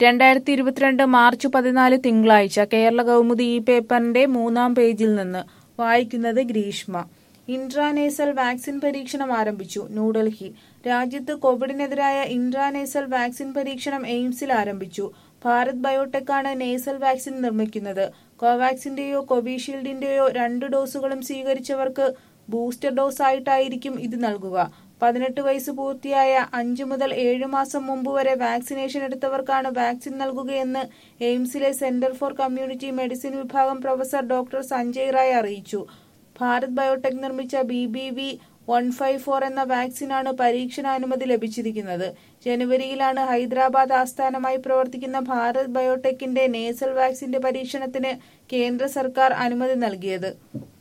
രണ്ടായിരത്തി ഇരുപത്തിരണ്ട് മാർച്ച് പതിനാല് തിങ്കളാഴ്ച കേരള കൗമുദി ഈ പേപ്പറിന്റെ മൂന്നാം പേജിൽ നിന്ന് വായിക്കുന്നത് ഗ്രീഷ്മ ഇൻട്രാനേസൽ വാക്സിൻ പരീക്ഷണം ആരംഭിച്ചു ന്യൂഡൽഹി രാജ്യത്ത് കോവിഡിനെതിരായ ഇൻട്രാനേസൽ വാക്സിൻ പരീക്ഷണം എയിംസിൽ ആരംഭിച്ചു ഭാരത് ബയോടെക്കാണ് നേസൽ വാക്സിൻ നിർമ്മിക്കുന്നത് കോവാക്സിന്റെയോ കോവിഷീൽഡിന്റെയോ രണ്ട് ഡോസുകളും സ്വീകരിച്ചവർക്ക് ബൂസ്റ്റർ ഡോസ് ആയിട്ടായിരിക്കും ഇത് നൽകുക പതിനെട്ട് വയസ്സ് പൂർത്തിയായ അഞ്ചു മുതൽ ഏഴ് മാസം മുമ്പ് വരെ വാക്സിനേഷൻ എടുത്തവർക്കാണ് വാക്സിൻ നൽകുകയെന്ന് എയിംസിലെ സെന്റർ ഫോർ കമ്മ്യൂണിറ്റി മെഡിസിൻ വിഭാഗം പ്രൊഫസർ ഡോക്ടർ സഞ്ജയ് റായ് അറിയിച്ചു ഭാരത് ബയോടെക് നിർമ്മിച്ച B B V one five four എന്ന വാക്സിനാണ് പരീക്ഷണാനുമതി ലഭിച്ചിരിക്കുന്നത് ജനുവരിയിലാണ് ഹൈദരാബാദ് ആസ്ഥാനമായി പ്രവർത്തിക്കുന്ന ഭാരത് ബയോടെക്കിന്റെ നേസൽ വാക്സിന്റെ പരീക്ഷണത്തിന് കേന്ദ്ര സർക്കാർ അനുമതി നൽകിയത്